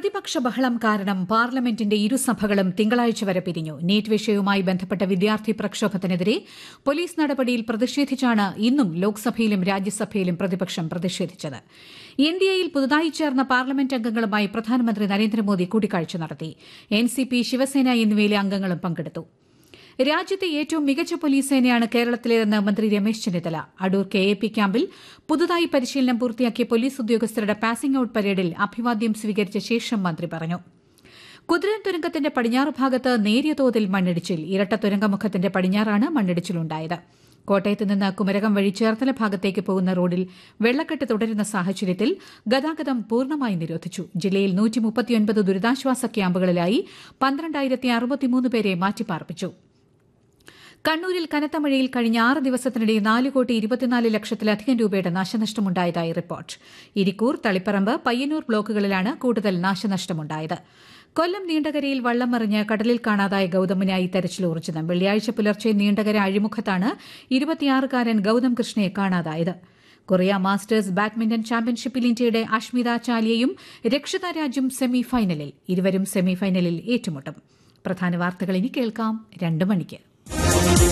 പ്രതിപക്ഷ ബഹളം കാരണം പാർലമെന്റിന്റെ ഇരുസഭകളും തിങ്കളാഴ്ച വരെ പിരിഞ്ഞു നീറ്റ് വിഷയവുമായി ബന്ധപ്പെട്ട വിദ്യാർത്ഥി പ്രക്ഷോഭത്തിനെതിരെ പോലീസ് നടപടിയിൽ പ്രതിഷേധിച്ചാണ് ഇന്നും ലോക്സഭയിലും രാജ്യസഭയിലും പ്രതിപക്ഷം പ്രതിഷേധിച്ചത് ഇന്ത്യയിൽ പുതുതായി ചേർന്ന പാർലമെന്റ് അംഗങ്ങളുമായി പ്രധാനമന്ത്രി നരേന്ദ്രമോദി കൂടിക്കാഴ്ച നടത്തി എൻസിപി ശിവസേന എന്നിവയിലെ അംഗങ്ങളും പങ്കെടുത്തു രാജ്യത്തെ ഏറ്റവും മികച്ച പോലീസ് സേനയാണ് കേരളത്തിലേതെന്ന് മന്ത്രി Ramesh Chennithala Adoor K A P ക്യാമ്പിൽ പുതുതായി പരിശീലനം പൂർത്തിയാക്കിയ പോലീസ് ഉദ്യോഗസ്ഥരുടെ പാസിംഗ് ഔട്ട് പരേഡിൽ അഭിവാദ്യം സ്വീകരിച്ച ശേഷം മന്ത്രി പറഞ്ഞു കുതിരൻ തുരങ്കത്തിന്റെ പടിഞ്ഞാറ് ഭാഗത്ത് നേരിയ തോതിൽ മണ്ണിടിച്ചിൽ ഇരട്ട തുരങ്കമുഖത്തിന്റെ പടിഞ്ഞാറാണ് മണ്ണിടിച്ചിലുണ്ടായത് കോട്ടയത്ത് നിന്ന് കുമരകം വഴി ചേർത്തല ഭാഗത്തേക്ക് പോകുന്ന റോഡിൽ വെള്ളക്കെട്ട് തുടരുന്ന സാഹചര്യത്തിൽ ഗതാഗതം പൂർണ്ണമായി നിരോധിച്ചു ജില്ലയിൽ ദുരിതാശ്വാസ ക്യാമ്പുകളിലായി പന്ത്രണ്ടായിരത്തി അറുപത്തിമൂന്ന് പേരെ മാറ്റിപ്പാർപ്പിച്ചു കണ്ണൂരിൽ കനത്ത മഴയിൽ കഴിഞ്ഞ ആറ് ദിവസത്തിനിടെ നാല് കോടി ഇരുപത്തിനാല് ലക്ഷത്തിലധികം രൂപയുടെ നാശനഷ്ടമുണ്ടായതായി റിപ്പോർട്ട് ഇരിക്കൂർ തളിപ്പറമ്പ് പയ്യന്നൂർ ബ്ലോക്കുകളിലാണ് കൂടുതൽ നാശനഷ്ടമുണ്ടായത് കൊല്ലം നീണ്ടകരയിൽ വള്ളം മറിഞ്ഞ് കടലിൽ കാണാതായ ഗൌതമിനായി തെരച്ചിൽ ഊർജിതം വെള്ളിയാഴ്ച പുലർച്ചെ നീണ്ടകര അഴിമുഖത്താണ് ഇരുപത്തിയാറുകാരൻ ഗൌതം കൃഷ്ണയെ കാണാതായത് കൊറിയ മാസ്റ്റേഴ്സ് ബാഡ്മിന്റൺ ചാമ്പ്യൻഷിപ്പിൽ ഇന്ത്യയുടെ അഷ്മിത ചാലിയയും രക്ഷിത രാജും സെമിഫൈനലിൽ ഇരുവരും സെമിഫൈനലിൽ ഏറ്റുമുട്ടും പ്രധാന വാർത്തകൾ ഇനി കേൾക്കാം രണ്ട് മണിക്ക്